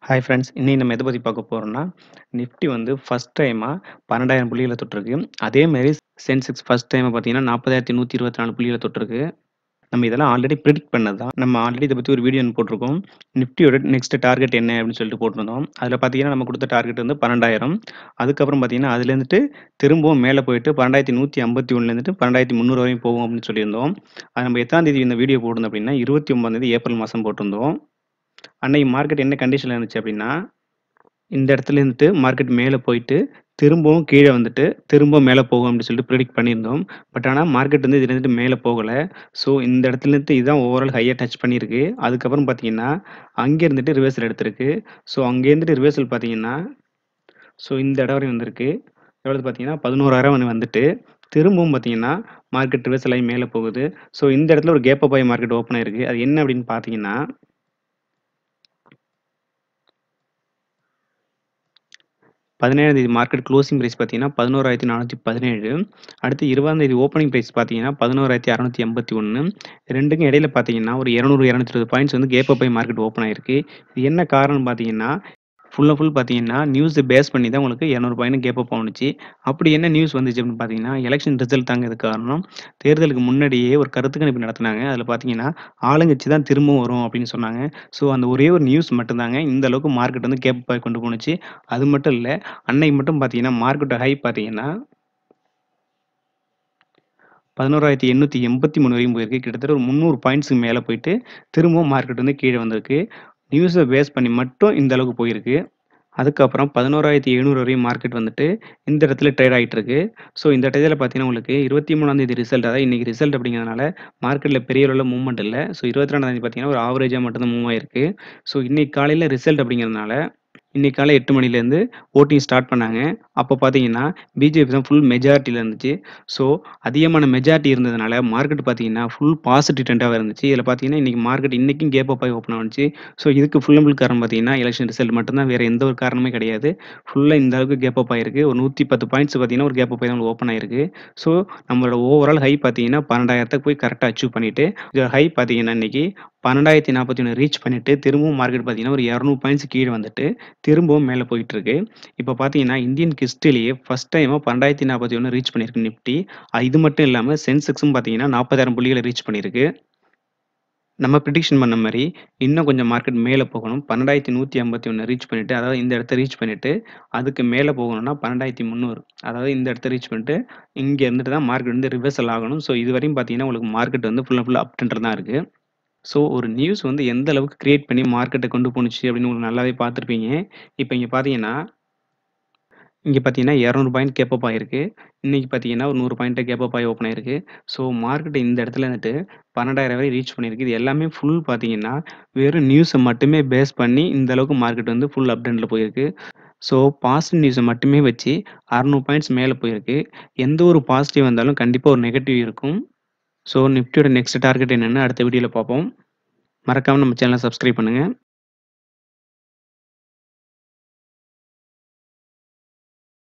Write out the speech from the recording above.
Hi friends இன்னைக்கு நம்ம எதை பத்தி பார்க்க போறோம்னா, நிஃப்டி வந்து ஃபர்ஸ்ட் டைமா 12,000 புள்ளிகள தொட்டிருக்கு. அதே மாரி சென்செக்ஸ் ஃபர்ஸ்ட் டைமா பார்த்தீங்கன்னா 40,124 புள்ளிகள தொட்டிருக்கு. நம்ம இதெல்லாம் ஆல்ரெடி பிரெடிக்ட் பண்ணது தான். நம்ம ஆல்ரெடி இத பத்தி ஒரு வீடியோ ஒண்ணு போட்டிருக்கோம். நிஃப்டியோட நெக்ஸ்ட் டார்கெட் என்ன அப்படின்னு சொல்லிட்டு போட்டிருந்தோம். அதில பார்த்தீங்கன்னா, நம்ம குடுத்த டார்கெட் வந்து 12,000 அதுக்கப்புறம் பார்த்தீங்கன்னா, அதிலேருந்துட்டு திரும்பவும் மேல போயிட்டு 12,151 லேருந்துட்டு 12,300 வரையும் போகும் அப்படின்னு சொல்லியிருந்தோம். அது நம்ம எத்தனாம் தேதி இந்த வீடியோ போட்டிருந்தோம் அப்படின்னா, 29ஆம் தேதி ஏப்ரல் மாசம் போட்டிருந்தோம். அன்னைக்கு மார்க்கெட் என்ன கண்டிஷன்ல இருந்துச்சு அப்படின்னா, இந்த இடத்துல இருந்துட்டு மார்க்கெட் மேல போயிட்டு, திரும்பவும் கீழ வந்துட்டு, திரும்பவும் மேல போகும் அப்படின்னு சொல்லிட்டு பிரெடிக்ட் பண்ணியிருந்தோம். பட் ஆனா மார்க்கெட் வந்து இதுலேருந்து மேல போகல. ஸோ இந்த இடத்துலேருந்து இதுதான் ஓவரால் ஹையா டச் பண்ணியிருக்கு. அதுக்கப்புறம் பார்த்தீங்கன்னா, அங்க இருந்துட்டு ரிவர்சல் எடுத்திருக்கு. ஸோ அங்க இருந்துட்டு ரிவர்சல் பார்த்தீங்கன்னா, ஸோ இந்த இடம் வரையும் வந்திருக்கு. எவ்வளவு பார்த்தீங்கன்னா, 11,000 வந்துட்டு, திரும்பவும் பார்த்தீங்கன்னா, மார்க்கெட் ரிவர்சல் ஆகி மேல போகுது. ஸோ இந்த இடத்துல ஒரு கேப் அப் ஆயி மார்க்கெட் ஓப்பன் ஆயிருக்கு. அது என்ன அப்படின்னு பார்த்தீங்கன்னா 17ஆம் தேதி மார்க்கெட் குளோசிங் பிரைஸ் பார்த்தீங்கன்னா, 11,417 அடுத்து 20ஆம் தேதி ஓப்பனிங் பிரைஸ் பார்த்தீங்கன்னா, 11,681 2க்கும் இடையில பார்த்தீங்கன்னா, ஒரு 200, 220 பாயிண்ட்ஸ் வந்து கேப் அப் ஆயி மார்க்கெட் ஓப்பன் ஆயிருக்கு. இது என்ன காரணம்னு பார்த்தீங்கன்னா, ஃபுல் அண்ட் ஃபுல் பார்த்தீங்கன்னா, நியூஸ பேஸ் பண்ணி தான் உங்களுக்கு 200 பாயிண்ட் கேப் அப் ஆனுச்சு. அப்படி என்ன நியூஸ் வந்துச்சு அப்படின்னு பார்த்தீங்கன்னா, எலக்ஷன் ரிசல்ட் தாங்க இதுக்கு காரணம். தேர்தலுக்கு முன்னாடியே ஒரு கருத்து கணிப்பு நடத்துனாங்க. அதில பார்த்தீங்கன்னா, ஆளுங்கட்சி தான் திரும்பவும் வரும் அப்படின்னு சொன்னாங்க. ஸோ அந்த ஒரே ஒரு நியூஸ் மட்டும் தாங்க இந்த அளவுக்கு மார்க்கெட் வந்து கேப் அப் ஆயி கொண்டு போணுச்சு. அது மட்டும் இல்ல, அன்னைக்கு மட்டும் பார்த்தீங்கன்னா, மார்க்கெட்டோட ஹை பார்த்தீங்கன்னா 11,883 வரையும் போயிருக்கு. கிட்டத்தட்ட ஒரு 300 பாயிண்ட்ஸ்க்கு மேல போயிட்டு, திரும்பவும் மார்க்கெட் வந்து கீழ வந்திருக்கு. நியூஸ பேஸ் பண்ணி மட்டும் இந்த அளவுக்கு போயிருக்கு. அதுக்கப்புறம் 11,700 வரையும் மார்க்கெட் வந்துட்டு, இந்த இடத்துல ட்ரேட் ஆயிட்டு இருக்கு. ஸோ இந்த டயத்துல பார்த்தீங்கன்னா, உங்களுக்கு 23ஆம் தேதி ரிசல்ட் அதாவது இன்னைக்கு ரிசல்ட் அப்படிங்கிறதுனால, மார்க்கெட்ல பெரிய அளவுல மூவ்மெண்ட் இல்ல. ஸோ 22ஆம் தேதி பார்த்தீங்கன்னா, ஒரு ஆவரேஜா மட்டும் தான் மூவ் ஆயிருக்கு. ஸோ இன்னைக்கு காலையில ரிசல்ட் அப்படிங்கிறதுனால, இன்னைக்கு காலைல 8 மணிலேருந்து வோட்டிங் ஸ்டார்ட் பண்ணாங்க. அப்ப பார்த்தீங்கன்னா, பிஜேபி தான் ஃபுல் மெஜாரிட்டில இருந்துச்சு. ஸோ அதிகமான மெஜாரிட்டி இருந்ததுனால, மார்க்கெட் பார்த்தீங்கன்னா, ஃபுல் பாசிட்டிவ் ட்ரெண்டாவே இருந்துச்சு. இதில பார்த்தீங்கன்னா, இன்னைக்கு மார்க்கெட் இன்னைக்கும் கேப் அப் ஆயி ஓப்பன் ஆனுச்சு. ஸோ இதுக்கு ஃபுல் அண்ட் ஃபுல் காரணம் பார்த்தீங்கன்னா, எலக்ஷன் ரிசல்ட் மட்டும் தான். வேற எந்த ஒரு காரணமுமே கிடையாது. ஃபுல்லா இந்த அளவுக்கு கேப் அப் ஆயிருக்கு. ஒரு 110 பாயிண்ட்ஸ் பார்த்தீங்கன்னா, ஒரு கேப் அப் ஆயி தான் ஓப்பன் ஆயிருக்கு. ஸோ நம்மளோட ஓவரால் ஹை பார்த்தீங்கன்னா, 12,000த்துக்கு போய் கரெக்ட்டா அச்சீவ் பண்ணிட்டு, இதோட ஹை பார்த்தீங்கன்னா, இன்னைக்கு 12,041 ரீச் பண்ணிட்டு, திரும்பவும் மார்க்கெட் பார்த்தீங்கன்னா, ஒரு 200 பாயிண்ட்ஸ் கீழ வந்துட்டு, திரும்பவும் மேல போயிட்டு இருக்கு. இப்ப பார்த்தீங்கன்னா, இந்தியன் ஹிஸ்டரியிலேயே ஃபர்ஸ்ட் டைமா 12,041 ரீச் பண்ணியிருக்கு நிஃப்டி. இது மட்டும் இல்லாம சென்செக்ஸும் பார்த்தீங்கன்னா, 40,000 புள்ளிகள ரீச் பண்ணியிருக்கு. நம்ம பிரெடிக்ஷன் பண்ண மாரி, இன்னும் கொஞ்சம் மார்க்கெட் மேல போகணும். 12,151 ரீச் பண்ணிட்டு, அதாவது இந்த இடத்த ரீச் பண்ணிட்டு, அதுக்கு மேல போகணும்னா 12,300 அதாவது இந்த இடத்த ரீச் பண்ணிட்டு, இங்க இருந்துட்டு தான் மார்க்கெட் வந்து ரிவர்சல் ஆகணும். ஸோ இதுவரையும் பார்த்தீங்கன்னா, உங்களுக்கு மார்க்கெட் வந்து ஃபுல் அண்ட் ஃபுல் அப் ட்ரெண்ட்ல தான் இருக்கு. ஸோ ஒரு நியூஸ் வந்து எந்த அளவுக்கு கிரியேட் பண்ணி மார்க்கெட்ட கொண்டு போணுச்சு அப்படின்னு உங்களுக்கு நல்லாவே பார்த்துருப்பீங்க. இப்ப இங்க பார்த்தீங்கன்னா இங்க பார்த்தீங்கன்னா, 200 பாயிண்ட் கேப் அப் ஆயிருக்கு. இன்னைக்கு பார்த்தீங்கன்னா, ஒரு 100 பாயிண்ட் கேப் அப் ஆயி ஓப்பன் ஆயிருக்கு. ஸோ மார்க்கெட் இந்த இடத்துல இருந்துட்டு 12,000 வரை ரீச் பண்ணியிருக்கு. இது எல்லாமே ஃபுல் பார்த்தீங்கன்னா, வெறும் நியூஸ மட்டுமே பேஸ் பண்ணி இந்த அளவுக்கு மார்க்கெட் வந்து ஃபுல் அப் ட்ரெண்ட்ல போயிருக்கு. ஸோ பாசிட்டிவ் நியூஸ மட்டுமே வச்சு 600 பாயிண்ட்ஸ் மேல போயிருக்கு. எந்த ஒரு பாசிட்டிவ் வந்தாலும் கண்டிப்பா ஒரு நெகட்டிவ் இருக்கும். ஸோ நிஃப்டியோட நெக்ஸ்ட் டார்கெட் என்னன்னு அடுத்த வீடியோல பார்ப்போம். மறக்காம நம்ம சேனல சப்ஸ்கிரைப் பண்ணுங்க.